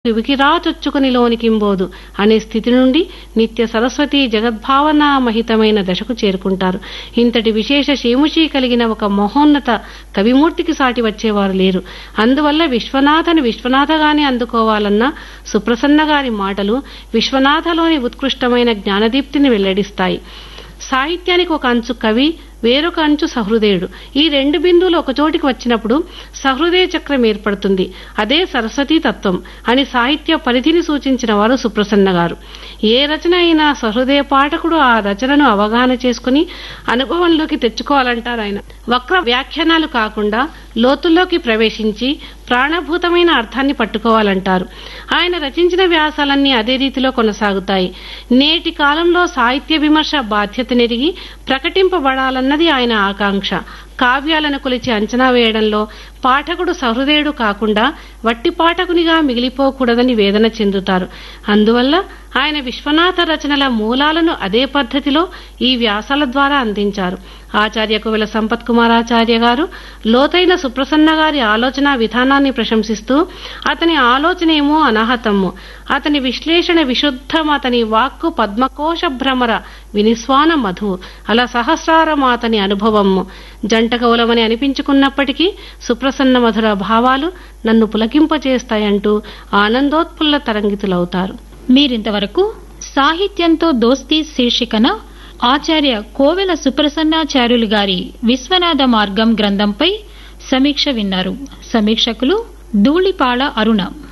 వికిరాచొచ్చుకుని లోనికింబోదు అనే స్థితి నుండి నిత్య సరస్వతి జగద్భావన మహితమైన దశకు చేరుకుంటారు ఇంతటి విశేష శేముషి కలిగిన ఒక మహోన్నత కవిమూర్తికి సాటి వచ్చేవారు లేరు అందువల్ల విశ్వనాథని విశ్వనాథగానే అందుకోవాలన్న సుప్రసన్న గారి మాటలు విశ్వనాథలోని ఉత్కృష్టమైన జ్ఞానదీప్తిని వెల్లడిస్తాయి సాహిత్యానికి ఒక అంచు కవి వేరొక అంచు సహృదయుడు ఈ రెండు బిందువులు ఒకచోటికి వచ్చినప్పుడు సహృదయ చక్రం ఏర్పడుతుంది అదే సరస్వతీ తత్వం అని సాహిత్య పరిధిని సూచించిన వారు సుప్రసన్న గారు ఏ రచన అయినా సహృదయ పాఠకుడు ఆ రచనను అవగాహన చేసుకుని అనుభవంలోకి తెచ్చుకోవాలంటారు ఆయన వక్ర వ్యాఖ్యానాలు కాకుండా లోతుల్లోకి ప్రవేశించి ప్రాణభూతమైన అర్థాన్ని పట్టుకోవాలంటారు ఆయన రచించిన వ్యాసాలన్నీ అదే రీతిలో కొనసాగుతాయి నేటి కాలంలో సాహిత్య విమర్శ బాధ్యతనెరిగి ప్రకటింపబడాలన్నది ఆయన ఆకాంక్ష కావ్యాలను కొలిచి అంచనా వేయడంలో పాఠకుడు సహృదయుడు కాకుండా వట్టి పాఠకునిగా మిగిలిపోకూడదని వేదన చెందుతారు అందువల్ల ఆయన విశ్వనాథ రచనల మూలాలను అదే పద్ధతిలో ఈ వ్యాసాల ద్వారా అందించారు ఆచార్య కువెల సంపత్ కుమారాచార్య గారు లోతైన సుప్రసన్న గారి ఆలోచన విధానాన్ని ప్రశంసిస్తూ అతని ఆలోచనేమో అనాహతము అతని విశ్లేషణ విశుద్ధం అతని వాక్కు పద్మకోశ భ్రమర వినిస్వాన మధువు అలా సహస్రారం అతని అనుభవము జంట కవులమని అనిపించుకున్నప్పటికీ సుప్రసన్న మధుర భావాలు నన్ను పులకింపచేస్తాయంటూ ఆనందోత్ఫుల్ల తరంగితులవుతారు మీరింతవరకు సాహిత్యంతో దోస్తీ శీర్షికన ఆచార్య కోవెల సుప్రసన్నాచార్యులు గారి విశ్వనాథ మార్గం గ్రంథంపై సమీక్ష విన్నారు సమీక్షకులు ధూళిపాళ అరుణ